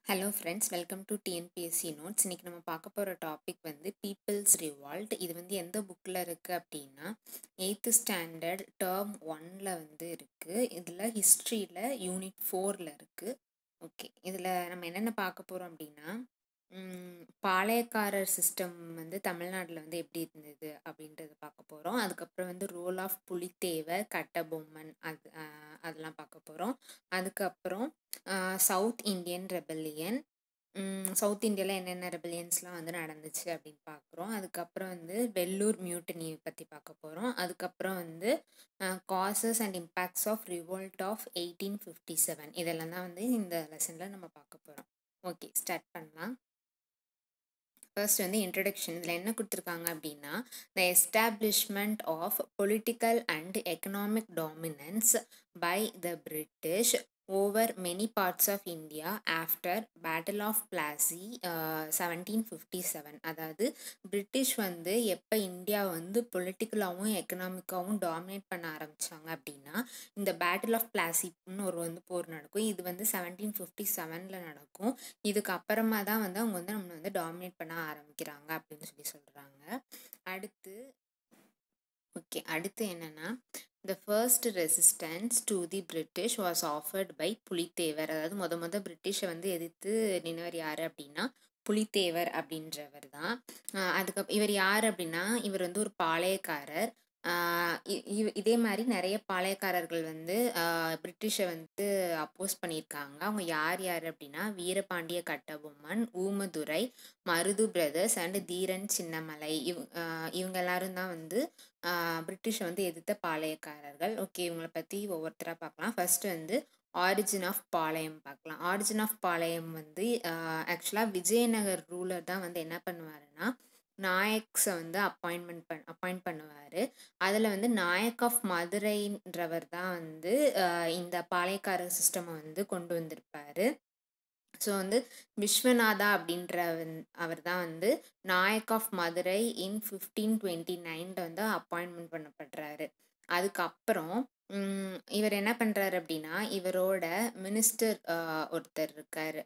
hello friends welcome to TNPSC notes இன்றைக்கி நம்ம பார்க்க போகிற டாபிக் வந்து பீப்புள்ஸ் ரிவால்ட் இது வந்து எந்த புக்கில் இருக்குது அப்படின்னா எயித்து ஸ்டாண்டர்ட் டேர்ம் ஒனில் வந்து இருக்குது இதில் ஹிஸ்ட்ரியில் யூனிட் ஃபோரில் இருக்குது ஓகே இதில் நம்ம என்னென்ன பார்க்க போகிறோம் அப்படின்னா ம், பாளையக்காரர் சிஸ்டம் வந்து தமிழ்நாட்டில் வந்து எப்படி இருந்தது அப்படின்றத பார்க்க போகிறோம் அதுக்கப்புறம் வந்து ரோல் ஆஃப் புலித்தேவர் கட்டபொம்மன் அது ஆஹ், அதெல்லாம் பார்க்க போகிறோம் அதுக்கப்புறம் சவுத் இந்தியன் ரெபல்லியன் சவுத் இந்தியாவில் என்னென்ன ரெபல்லியன்ஸ்லாம் வந்து நடந்துச்சு அப்படின்னு பார்க்குறோம் அதுக்கப்புறம் வந்து வெள்ளூர் மியூட்டனி பற்றி பார்க்க போகிறோம் அதுக்கப்புறம் வந்து causes and impacts of revolt of eighteen fifty seven இதெல்லாம் தான் வந்து இந்த லெசனில் நம்ம பார்க்க போகிறோம் ஓகே ஸ்டார்ட் பண்ணலாம் ஃபர்ஸ்ட் வந்து இன்ட்ரடக்ஷன் இதில் என்ன கொடுத்துருக்காங்க அப்படின்னா the establishment of political and economic dominance by the British over many parts of India after battle of Plassey seventeen fifty seven அதாவது பிரிட்டிஷ் வந்து எப்போ இந்தியா வந்து பொலிட்டிக்கலாகவும் எக்கனாமிக்காகவும் டாமினேட் பண்ண ஆரம்பித்தாங்க அப்படின்னா இந்த பேட்டில் ஆஃப் பிளாசின்னு ஒரு வந்து போர் நடக்கும் இது வந்து செவன்டீன் ஃபிஃப்டி செவனில் நடக்கும் இதுக்கு அப்புறமா தான் வந்து அவங்க வந்து நம்மளை வந்து டாமினேட் பண்ண ஆரம்பிக்கிறாங்க அப்படின்னு சொல்லி சொல்கிறாங்க அடுத்து ஓகே அடுத்து என்னன்னா the first resistance to the British was offered by Pulithevar அதாவது முத முத பிரிட்டிஷை வந்து எதிர்த்து நின்றவர் யார் அப்படின்னா புலித்தேவர் அப்படின்றவர் தான் அதுக்கு இவர் யார் அப்படின்னா இவர் வந்து ஒரு பாளையக்காரர் ஆஹ் இ- இவ- இதே மாதிரி நிறைய பாளையக்காரர்கள் வந்து ஆஹ் பிரிட்டிஷை வந்து அப்போஸ் பண்ணியிருக்காங்க அவங்க யார் யார் அப்படின்னா வீரபாண்டிய கட்டபொம்மன் ஊமதுரை மருது பிரதர்ஸ் அண்ட் தீரன் சின்னமலை இவ் ஆஹ் இவங்க எல்லாரும் தான் வந்து ஆஹ் பிரிட்டிஷை வந்து எதிர்த்த பாளையக்காரர்கள் ஓகே இவங்களை பற்றி ஒவ்வொருத்தராக பார்க்கலாம் ஃபர்ஸ்ட் வந்து ஆரிஜின் ஆஃப் பாளையம் பார்க்கலாம் ஆரிஜின் ஆஃப் பாளையம் வந்து ஆக்சுவலாக விஜயநகர் ரூலர் தான் வந்து என்ன பண்ணுவாருன்னா நாயக்ஸை வந்து அப்பாயின்மெண்ட் பண் அப்பாயிண்ட் பண்ணுவார் அதில் வந்து நாயக் ஆஃப் மதுரைன்றவர் தான் வந்து ஆஹ் இந்த பாளையக்காரர் சிஸ்டமை வந்து கொண்டு வந்திருப்பாரு ஸோ வந்து விஸ்வநாதா அப்படின்ற அவர் தான் வந்து Nayak of Madurai in fifteen twenty நைனில் வந்து அப்பாயின்மெண்ட் பண்ணப்படுறாரு அதுக்கப்புறம் உம், இவர் என்ன பண்ணுறாரு அப்படின்னா இவரோட மினிஸ்டர் ஒருத்தர் இருக்கார்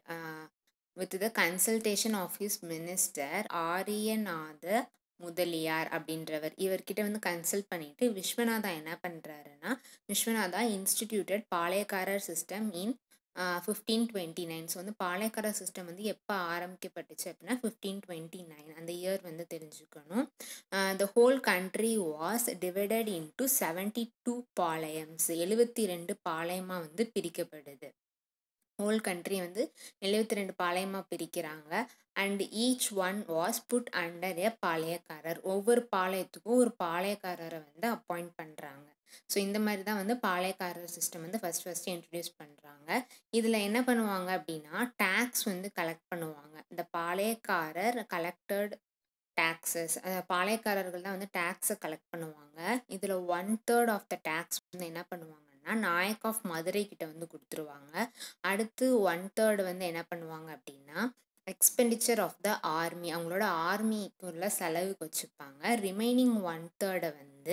with the consultation of his minister Ariyanatha Mudaliar அப்படின்றவர் இவர்கிட்ட வந்து கன்சல்ட் பண்ணிட்டு விஸ்வநாதா என்ன பண்ணுறாருன்னா Viswanatha instituted Palayakkarar system in fifteen twenty nine so வந்து பாளையக்காரர் சிஸ்டம் வந்து எப்போ ஆரம்பிக்கப்பட்டுச்சு அப்படின்னா ஃபிஃப்டீன் டுவெண்ட்டி நைன் அந்த இயர் வந்து தெரிஞ்சுக்கணும் the whole country was divided into seventy two palayams எழுபத்தி ரெண்டு பாளையமாக வந்து பிரிக்கப்படுது ஹோல் கண்ட்ரி வந்து எழுபத்தி ரெண்டு பாளையமாக பிரிக்கிறாங்க and each one was put under a Palayakkarar ஒவ்வொரு பாளையத்துக்கும் ஒரு பாளையக்காரரை வந்து அப்பாயிண்ட் பண்ணுறாங்க ஸோ இந்த மாதிரி தான் வந்து பாளையக்காரர் சிஸ்டம் வந்து ஃபஸ்ட் ஃபஸ்ட்டு இன்ட்ரடியூஸ் பண்ணுறாங்க இதில் என்ன பண்ணுவாங்க அப்படின்னா டேக்ஸ் வந்து கலெக்ட் பண்ணுவாங்க இந்த பாளையக்காரர் கலெக்டட் டேக்ஸஸ் பாளையக்காரர்கள் தான் வந்து டேக்ஸை கலெக்ட் பண்ணுவாங்க இதில் one third of the tax வந்து என்ன பண்ணுவாங்கன்னா நாயக் ஆஃப் மதுரை கிட்ட வந்து கொடுத்துருவாங்க அடுத்து ஒன் தேர்ட் வந்து என்ன பண்ணுவாங்க அப்படின்னா எக்ஸ்பெண்டிச்சர் ஆஃப் த ஆர்மி அவங்களோட ஆர்மிக்குள்ள செலவுக்கு வச்சுப்பாங்க ரிமைனிங் ஒன் தேர்டை வந்து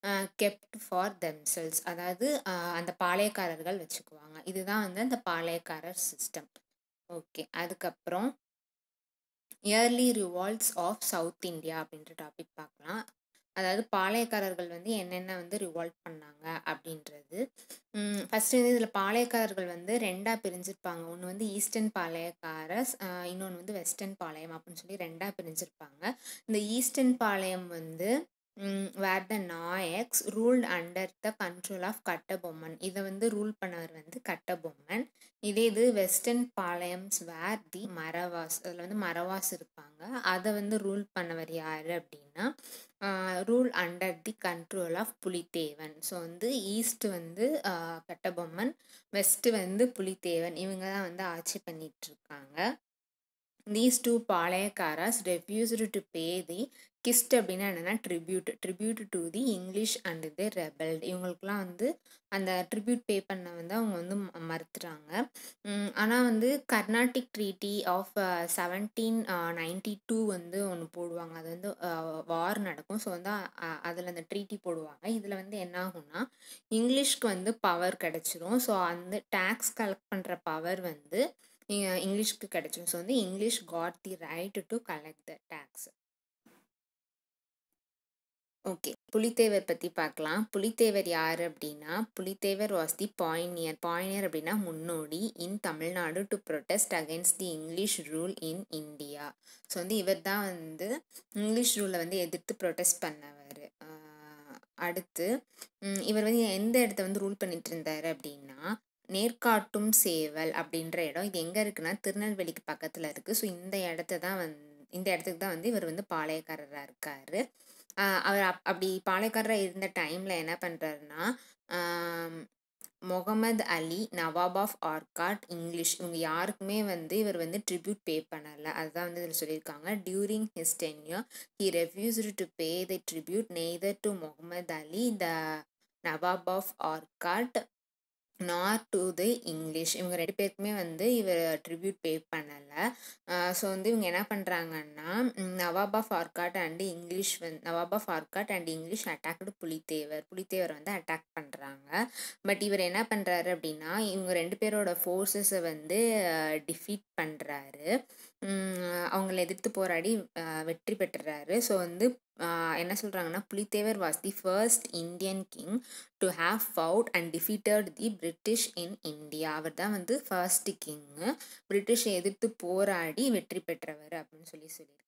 கெப்ட் ஃபார் தெம்செல்ஸ் அதாவது ஆஹ் அந்த பாளையக்காரர்கள் வச்சுக்குவாங்க இதுதான் வந்து அந்த பாளையக்காரர் சிஸ்டம் ஓகே அதுக்கப்புறம் early revolts of south India அப்படின்ற டாபிக் பார்க்கலாம் அதாவது பாளையக்காரர்கள் வந்து என்னென்ன வந்து ரிவால்ட் பண்ணாங்க அப்படின்றது ஃபஸ்ட்டு வந்து இதில் பாளையக்காரர்கள் வந்து ரெண்டாக பிரிஞ்சிருப்பாங்க ஒன்று வந்து ஈஸ்டர்ன் பாளையக்காரஸ் இன்னொன்று வந்து வெஸ்டர்ன் பாளையம் அப்படின்னு சொல்லி ரெண்டாக பிரிஞ்சிருப்பாங்க இந்த ஈஸ்டர்ன் பாளையம் வந்து where the Nayaks ruled under the control of Kattabomman இதை வந்து ரூல் பண்ணவர் வந்து கட்டபொம்மன் இதே இது வெஸ்டர்ன் பாளையம்ஸ் வேர் தி மரவாஸ் அதில் வந்து மரவாஸ் இருப்பாங்க அதை வந்து ரூல் பண்ணவர் யார் அப்படின்னா rule under the control of Pulithevan so வந்து ஈஸ்ட் வந்து ஆஹ் கட்டபொம்மன் வெஸ்ட் வந்து புலித்தேவன் இவங்க தான் வந்து ஆட்சி பண்ணிட்டு இருக்காங்க these two Palayakkaras refused to pay the kist அப்படின்னா என்னென்னா tribute tribute to the English and the rebelled இவங்களுக்குலாம் வந்து அந்த ட்ரிபியூட் பே பண்ண வந்து அவங்க வந்து ம- மறுத்துறாங்க ஆனால் வந்து Carnatic treaty of seventeen ninety two வந்து ஒன்று போடுவாங்க அது வந்து வார் நடக்கும் ஸோ வந்து அதில் அந்த ட்ரீட்டி போடுவாங்க இதில் வந்து என்ன ஆகும்னா இங்கிலீஷ்க்கு வந்து பவர் கிடச்சிரும் ஸோ அந்த டேக்ஸ் கலெக்ட் பண்ணுற பவர் வந்து இங்கிலீஷ்க்கு கிடைச்சிடும் ஸோ வந்து English got the right to collect the tax okay Pulithevar பற்றி பார்க்கலாம் புலித்தேவர் யார் அப்படின்னா புலித்தேவர் வாஸ் தி பாயினியர் பாயினியர் அப்படின்னா முன்னோடி in Tamil Nadu to protest against the English rule in India so வந்து இவர் தான் வந்து இங்கிலீஷ் ரூலை வந்து எதிர்த்து ப்ரொட்டஸ்ட் பண்ணவர் அடுத்து இவர் வந்து எந்த இடத்த வந்து ரூல் பண்ணிட்டு இருந்தார் அப்படின்னா நேர்காட்டும் சேவல் அப்படின்ற இடம் இது எங்கே இருக்குன்னா திருநெல்வேலிக்கு பக்கத்தில் இருக்குது ஸோ இந்த இடத்த தான் வந் இந்த இடத்துக்கு தான் வந்து இவர் வந்து பாளையக்காரராக இருக்கார் அவர் அப் அப்படி பாளையக்காரராக இருந்த டைமில் என்ன பண்ணுறாருன்னா முகமது அலி நவாப் ஆஃப் ஆர்காட் இங்கிலீஷ் இவங்க யாருக்குமே வந்து இவர் வந்து ட்ரிபியூட் பே பண்ணலை அதுதான் வந்து இதில் சொல்லியிருக்காங்க during his tenure he refused to pay the tribute neither to Muhammad Ali the Nawab of Arcot nor to the English இவங்க ரெண்டு பேருக்குமே வந்து இவர் ட்ரிபியூட் பே பண்ணலை ஸோ வந்து இவங்க என்ன பண்ணுறாங்கன்னா Nawab of Arcot and English வந்து Nawab of Arcot and English attacked Pulithevar Pulithevar வந்து அட்டாக் பண்ணுறாங்க பட் இவர் என்ன பண்ணுறாரு அப்படின்னா இவங்க ரெண்டு பேரோட ஃபோர்ஸஸை வந்து டிஃபீட் பண்ணுறாரு அவங்கள எதிர்த்து போராடி வெற்றி பெற்றுறாரு ஸோ வந்து என்ன சொல்கிறாங்கன்னா Pulithevar was the first Indian king to have fought and defeated the British in India அவர் தான் வந்து ஃபர்ஸ்ட் கிங்கு பிரிட்டிஷை எதிர்த்து போராடி வெற்றி பெற்றவர் அப்படின்னு சொல்லி சொல்லியிருக்காங்க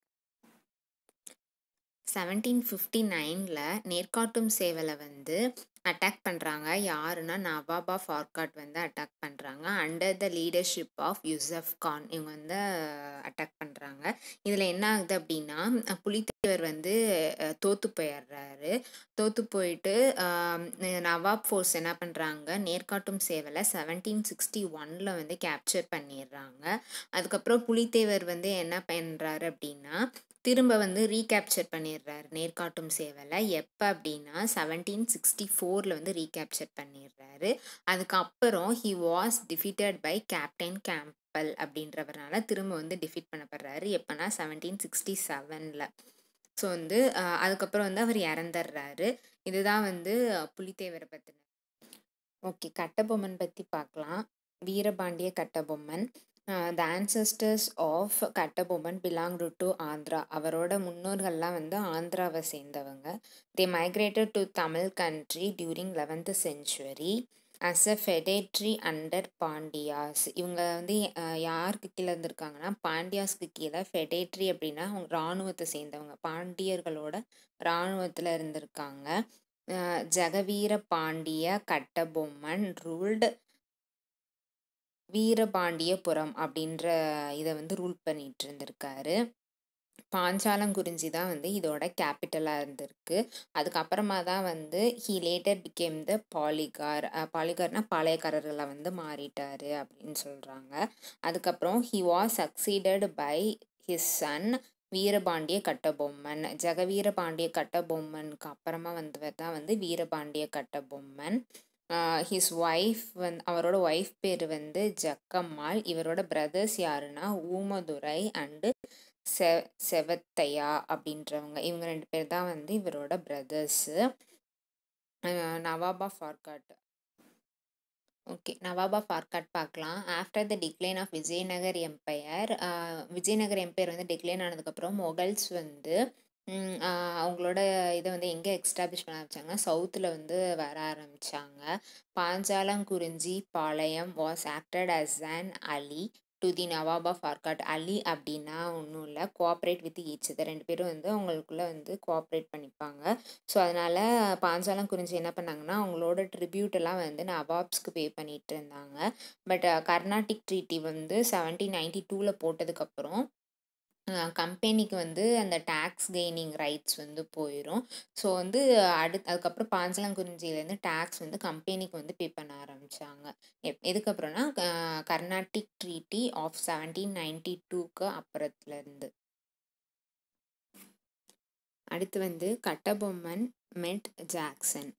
செவன்டீன் ஃபிஃப்டி நைனில் நேர்காட்டும் சேவலை வந்து அட்டாக் பண்ணுறாங்க யாருன்னா நவாப் ஆஃப் ஆர்காட் வந்து அட்டாக் பண்ணுறாங்க under the leadership of Yusuf Khan இவங்க வந்து அட்டாக் பண்ணுறாங்க இதில் என்ன ஆகுது அப்படின்னா புலித்தேவர் வந்து தோற்று போயிடுறாரு தோற்று போயிட்டு நவாப் ஃபோர்ஸ் என்ன பண்ணுறாங்க நேர்காட்டும் சேவலை செவன்டீன் சிக்ஸ்டி ஒனில் வந்து கேப்சர் பண்ணிடுறாங்க அதுக்கப்புறம் புலித்தேவர் வந்து என்ன பண்ணுறாரு அப்படின்னா திரும்ப வந்து ரீகேப்சர் பண்ணிடுறாரு நேர்காட்டும் சேவலை எப்போ அப்படின்னா செவன்டீன் சிக்ஸ்டி ஃபோரில் வந்து ரீகேப்சர் பண்ணிடுறாரு அதுக்கப்புறம் he was defeated by captain Campbell அப்படின்றவரால திரும்ப வந்து டிஃபீட் பண்ணப்படுறாரு எப்போனா செவன்டீன் சிக்ஸ்டி செவனில் ஸோ வந்து அதுக்கப்புறம் வந்து அவர் இறந்துடுறாரு இதுதான் வந்து புலித்தேவரை பற்றின ஓகே கட்டபொம்மன் பற்றி பார்க்கலாம் Veerapandiya Kattabomman the ancestors of Kattabomman belonged to Andhra அவரோட முன்னோர்கள்லாம் வந்து ஆந்திராவை சேர்ந்தவங்க they migrated to Tamil country during eleventh century as a feudatory under Pandyas இவங்க வந்து யாருக்கு கீழே இருந்திருக்காங்கன்னா பாண்டியாஸ்க்கு கீழே ஃபெடேட்ரி அப்படின்னா அவங்க இராணுவத்தை சேர்ந்தவங்க பாண்டியர்களோட இராணுவத்தில் இருந்திருக்காங்க ஜெகவீர பாண்டிய கட்டபொம்மன் ரூல்டு வீரபாண்டியபுரம் அப்படின்ற இதை வந்து ரூல் பண்ணிட்டு இருந்திருக்காரு பாஞ்சாலங்குறிஞ்சி தான் வந்து இதோட கேபிட்டலாக இருந்திருக்கு அதுக்கப்புறமா தான் வந்து he later became the poligar பாலிகார்னா பாளையக்காரர்களை வந்து மாறிட்டாரு அப்படின்னு சொல்கிறாங்க அதுக்கப்புறம் he was succeeded by his son Veerapandiya Kattabomman Jagaveerapandiya கட்டபொம்மனுக்கு அப்புறமா வந்தவர் தான் வந்து வீரபாண்டிய கட்டபொம்மன் ஹிஸ் ஒய்ஃப் வந்து அவரோட ஒய்ஃப் பேர் வந்து ஜக்கம்மாள் இவரோட பிரதர்ஸ் யாருன்னா ஊமதுரை அண்டு செ செவத்தையா அப்படின்றவங்க இவங்க ரெண்டு பேர் தான் வந்து இவரோட பிரதர்ஸு நவாபா ஃபார்காட் ஓகே நவாபா ஃபார்காட் பார்க்கலாம் after the decline of Vijayanagar empire Vijayanagar empire வந்து டிக்ளைன் ஆனதுக்கப்புறம் மொகல்ஸ் வந்து அவங்களோட இதை வந்து எங்கே எக்ஸ்டாப்ளிஷ் பண்ண ஆரம்பிச்சாங்கன்னா சவுத்தில் வந்து வர ஆரம்பித்தாங்க Panchalankurichi Palayam was acted as an ally to the Nawab of Arcot ally அப்படின்னா ஒன்றும் இல்லை கோஆப்ரேட் வித் ஈச் இது ரெண்டு பேரும் வந்து அவங்களுக்குள்ளே வந்து கோஆப்ரேட் பண்ணிப்பாங்க ஸோ அதனால் பாஞ்சாலம் குறிஞ்சி என்ன பண்ணாங்கன்னா அவங்களோட ட்ரிபியூட் எல்லாம் வந்து நவாப்ஸ்க்கு பே பண்ணிட்டு இருந்தாங்க பட் கர்நாடிக் ட்ரீட்டி வந்து செவன்டீன் நைன்டி டூவில் போட்டதுக்கப்புறம் கம்பெனிக்கு வந்து அந்த டேக்ஸ் கெய்னிங் ரைட்ஸ் வந்து போயிடும் ஸோ வந்து அடுத்து அதுக்கப்புறம் பாஞ்சலங்குறிஞ்சியிலேருந்து டேக்ஸ் வந்து கம்பெனிக்கு வந்து பே பண்ண ஆரம்பித்தாங்க எப் எதுக்கப்புறம்னா Carnatic treaty of seventeen ninety டூக்கு அப்புறத்துலேருந்து அடுத்து வந்து கட்டபொம்மன் மெட் ஜாக்சன்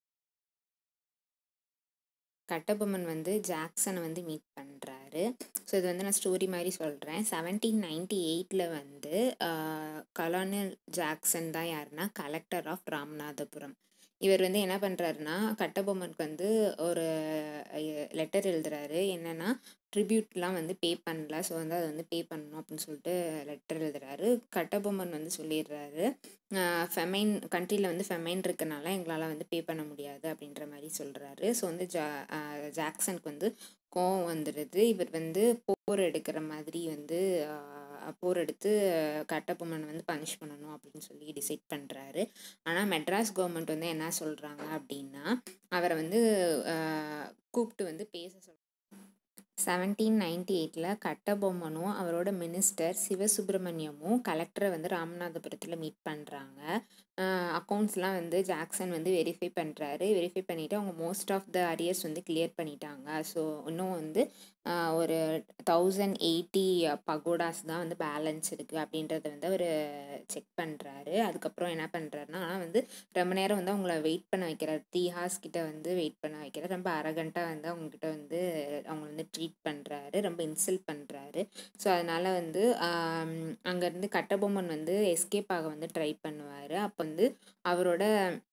கட்டபொம்மன் வந்து ஜாக்சனை வந்து மீட் பண்ணுறாரு ஸோ இது வந்து நான் ஸ்டோரி மாதிரி சொல்கிறேன் செவன்டீன் நைன்டி எயிட்டில் வந்து கலானியல் ஜாக்சன் தான் யாருன்னா கலெக்டர் ஆஃப் ராமநாதபுரம் இவர் வந்து என்ன பண்ணுறாருன்னா கட்டபொம்மனுக்கு வந்து ஒரு லெட்டர் எழுதுறாரு என்னென்னா ட்ரிபியூட்லாம் வந்து பே பண்ணல ஸோ வந்து அதை வந்து பே பண்ணணும் அப்படின்னு சொல்லிட்டு லெட்டர் எழுதுறாரு கட்டபொம்மன் வந்து சொல்லிடுறாரு ஃபெமைன் கண்ட்ரியில் வந்து ஃபெமைன் இருக்கனால எங்களால் வந்து பே பண்ண முடியாது அப்படின்ற மாதிரி சொல்கிறாரு ஸோ வந்து ஜா ஜாக்சனுக்கு வந்து கோவம் வந்துடுது இவர் வந்து போர் எடுக்கிற மாதிரி வந்து போர் எடுத்து கட்டபொம்மன் வந்து பனிஷ் பண்ணணும் அப்படின்னு சொல்லி டிசைட் பண்ணுறாரு ஆனால் மெட்ராஸ் கவர்மெண்ட் வந்து என்ன சொல்கிறாங்க அப்படின்னா அவரை வந்து கூப்பிட்டு வந்து பேச சொல் செவன்டீன் நைன்டி எயிட்டில் கட்டபொம்மனும் அவரோட மினிஸ்டர் சிவசுப்ரமணியமும் கலெக்டரை வந்து ராமநாதபுரத்தில் மீட் பண்ணுறாங்க அக்கௌண்ட்ஸ்லாம் வந்து ஜாக்சன் வந்து வெரிஃபை பண்ணுறாரு வெரிஃபை பண்ணிவிட்டு அவங்க மோஸ்ட் ஆஃப் த அரியர்ஸ் வந்து கிளியர் பண்ணிட்டாங்க ஸோ இன்னும் வந்து ஒரு தௌசண்ட் எயிட்டி பகோடாஸ் தான் வந்து பேலன்ஸ் இருக்குது அப்படின்றத வந்து அவர் செக் பண்ணுறாரு அதுக்கப்புறம் என்ன பண்ணுறாருன்னா ஆனால் வந்து ரொம்ப நேரம் வந்து அவங்கள வெயிட் பண்ண வைக்கிறார் த்ரீ ஹார்ஸ் கிட்ட வந்து வெயிட் பண்ண வைக்கிறார் ரொம்ப அரகண்ட்டாக வந்து அவங்கக்கிட்ட வந்து அவங்கள வந்து ட்ரீட் பண்ணுறாரு ரொம்ப இன்சல்ட் பண்ணுறாரு ஸோ அதனால் வந்து அங்கேருந்து கட்டபொம்மன் வந்து எஸ்கேப் ஆக வந்து ட்ரை பண்ணுவார் அப்போ வந்து அவரோட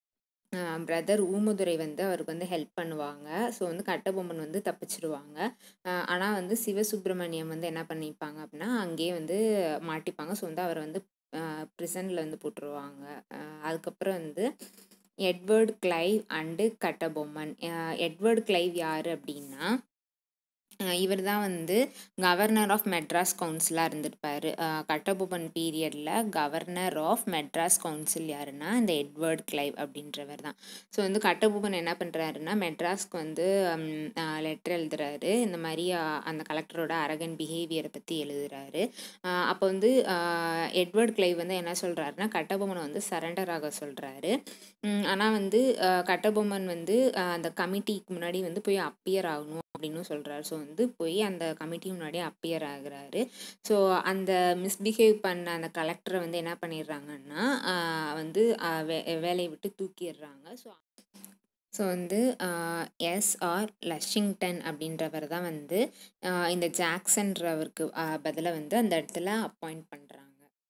பிரதர் ஊமுதுரை வந்து அவருக்கு வந்து ஹெல்ப் பண்ணுவாங்க ஸோ வந்து கட்டபொம்மன் வந்து தப்பிச்சிருவாங்க ஆனால் வந்து சிவசுப்ரமணியம் வந்து என்ன பண்ணிப்பாங்க அப்படின்னா அங்கேயே வந்து மாட்டிப்பாங்க ஸோ வந்து அவரை வந்து ப்ரிசனில் வந்து போட்டுருவாங்க அதுக்கப்புறம் வந்து Edward Clive and Kattabomman Edward Clive யார் அப்படின்னா இவர் தான் வந்து கவர்னர் ஆஃப் மெட்ராஸ் கவுன்சிலாக இருந்திருப்பார் கட்டபொம்மன் பீரியடில் கவர்னர் ஆஃப் மெட்ராஸ் கவுன்சில் யாருன்னா இந்த எட்வர்ட் கிளைவ் அப்படின்றவர் தான் ஸோ வந்து கட்டபொம்மன் என்ன பண்ணுறாருன்னா மெட்ராஸ்க்கு வந்து லெட்டர் எழுதுறாரு இந்த மாதிரி அந்த கலெக்டரோட அரகன் பிஹேவியரை பற்றி எழுதுறாரு அப்போ வந்து எட்வர்ட் கிளைவ் வந்து என்ன சொல்கிறாருன்னா கட்டபொம்மனை வந்து சரண்டர் ஆக சொல்கிறாரு ஆனால் வந்து கட்டபொம்மன் வந்து அந்த கமிட்டிக்கு முன்னாடி வந்து போய் அப்பியர் ஆகணும் அப்படின்னு சொல்கிறாரு ஸோ வந்து போய் அந்த கமிட்டி முன்னாடி அப்பியர் ஆகுறாரு ஸோ அந்த மிஸ்பிஹேவ் பண்ண அந்த கலெக்டரை வந்து என்ன பண்ணிடுறாங்கன்னா வந்து வே வேலையை விட்டு தூக்கிடுறாங்க ஸோ ஸோ வந்து எஸ்ஆர் லஷிங்டன் அப்படின்றவர் தான் வந்து இந்த ஜாக்சன்றவருக்கு பதிலாக வந்து அந்த இடத்துல அப்பாயிண்ட் பண்ணுறாங்க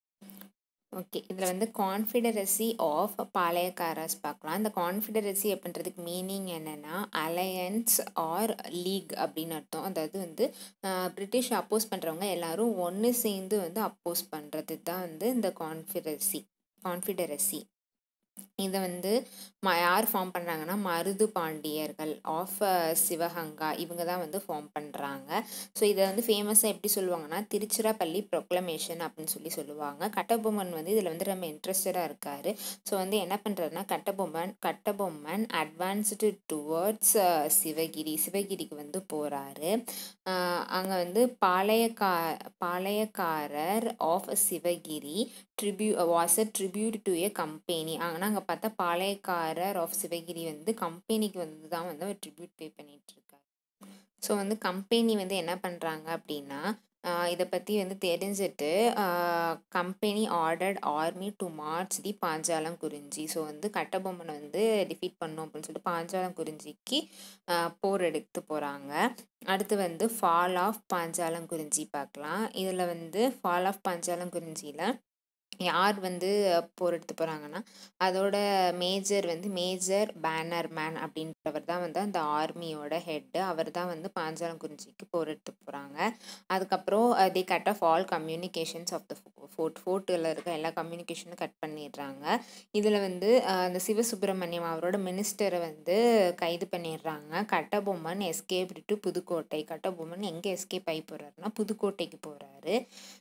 ஓகே இதில் வந்து கான்ஃபிடரசி ஆஃப் பாளையக்காரஸ் பார்க்கலாம் இந்த கான்ஃபிடரசி அப்படின்றதுக்கு மீனிங் என்னென்னா அலையன்ஸ் ஆர் லீக் அப்படின்னு அர்த்தம் அதாவது வந்து பிரிட்டிஷ் அப்போஸ் பண்ணுறவங்க எல்லாரும் ஒன்று சேர்ந்து வந்து அப்போஸ் பண்ணுறது தான் வந்து இந்த கான்ஃபிடரசி கான்ஃபிடரசி இதை வந்து ம யார் ஃபார்ம் பண்ணுறாங்கன்னா மருது பாண்டியர்கள் ஆஃப் சிவகங்கா இவங்க தான் வந்து ஃபார்ம் பண்ணுறாங்க ஸோ இதை வந்து ஃபேமஸாக எப்படி சொல்லுவாங்கன்னா திருச்சிராப்பள்ளி ப்ரொக்ளமேஷன் அப்படின்னு சொல்லி சொல்லுவாங்க கட்டபொம்மன் வந்து இதில் வந்து ரொம்ப இன்ட்ரெஸ்டடாக இருக்கார் ஸோ வந்து என்ன பண்ணுறாருன்னா கட்டபொம்மன் கட்டபொம்மன் அட்வான்ஸ்டு டுவர்ட்ஸ் சிவகிரி சிவகிரிக்கு வந்து போகிறாரு அங்கே வந்து பாளையக்கா palayakkarar of Sivagiri tribute was a tribute to a company ஆனால் அங்கே பார்த்தா பாளையக்காரர் ஆஃப் சிவகிரி வந்து கம்பெனிக்கு வந்து தான் வந்து அவர் ட்ரிபியூட் பே பண்ணிகிட்ருக்காரு ஸோ வந்து கம்பெனி வந்து என்ன பண்ணுறாங்க அப்படின்னா இதை பற்றி வந்து தெரிஞ்சுட்டு company ordered army to march the Panchalankurichi so வந்து கட்டபொம்மனை வந்து டிஃபீட் பண்ணும் அப்படின்னு சொல்லிட்டு பாஞ்சாலம் குறிஞ்சிக்கு போர் எடுத்து போகிறாங்க அடுத்து வந்து ஃபால் ஆஃப் பாஞ்சாலம் குறிஞ்சி பார்க்கலாம் இதில் வந்து ஃபால் ஆஃப் பாஞ்சாலம் குறிஞ்சியில் யார் வந்து போர் எடுத்து போகிறாங்கன்னா அதோட மேஜர் வந்து மேஜர் பேனர் மேன் அப்படின்றவர் தான் வந்து அந்த ஆர்மியோட ஹெட்டு அவர் தான் வந்து பாஞ்சாலம் குறிஞ்சிக்கு போர் எடுத்து போகிறாங்க அதுக்கப்புறம் the cut off all communications of the fort ஃபோர்ட்டில் இருக்க எல்லா கம்யூனிகேஷனும் கட் பண்ணிடுறாங்க இதில் வந்து அந்த சிவசுப்பிரமணியம் அவரோட மினிஸ்டரை வந்து கைது பண்ணிடுறாங்க கட்டபொம்மன் எஸ்கேப் டு புதுக்கோட்டை கட்டபொம்மன் எங்கே எஸ்கேப் ஆகி போகிறாருன்னா புதுக்கோட்டைக்கு போகிறாரு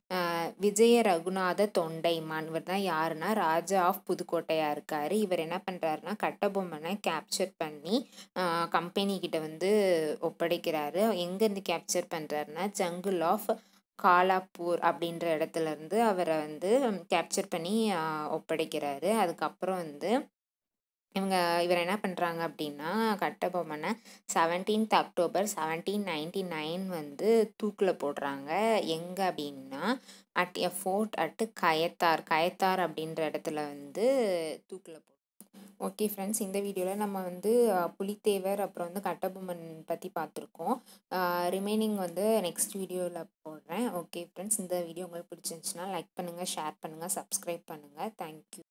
விஜய ரகுநாத தொண்டைமான் இவர் தான் யாருன்னா ராஜா ஆஃப் புதுக்கோட்டையாக இருக்கார் இவர் என்ன பண்ணுறாருன்னா கட்டபொம்மனை கேப்சர் பண்ணி கம்பெனி கிட்ட வந்து ஒப்படைக்கிறாரு எங்கேருந்து கேப்சர் பண்ணுறாருன்னா ஜங்குல் ஆஃப் காலாப்பூர் அப்படின்ற இடத்துல இருந்து அவரை வந்து கேப்சர் பண்ணி ஒப்படைக்கிறாரு அதுக்கப்புறம் வந்து இவங்க இவர் என்ன பண்ணுறாங்க அப்படின்னா கட்டபொம்மனை seventeenth October seventeen ninety nine வந்து தூக்கில் போடுறாங்க எங்கே அப்படின்னா at a fort at Kayathar Kayathar அப்படின்ற இடத்துல வந்து தூக்கில் போ ஓகே ஃப்ரெண்ட்ஸ் இந்த வீடியோவில் நம்ம வந்து புலித்தேவர் அப்புறம் வந்து கட்டபொம்மன் பற்றி பார்த்துருக்கோம் ரிமைனிங் வந்து நெக்ஸ்ட் வீடியோவில் போடுறேன் ஓகே ஃப்ரெண்ட்ஸ் இந்த வீடியோ உங்களுக்கு பிடிச்சிருந்துச்சுன்னா லைக் பண்ணுங்கள் ஷேர் பண்ணுங்கள் சப்ஸ்கிரைப் பண்ணுங்கள் தேங்க்யூ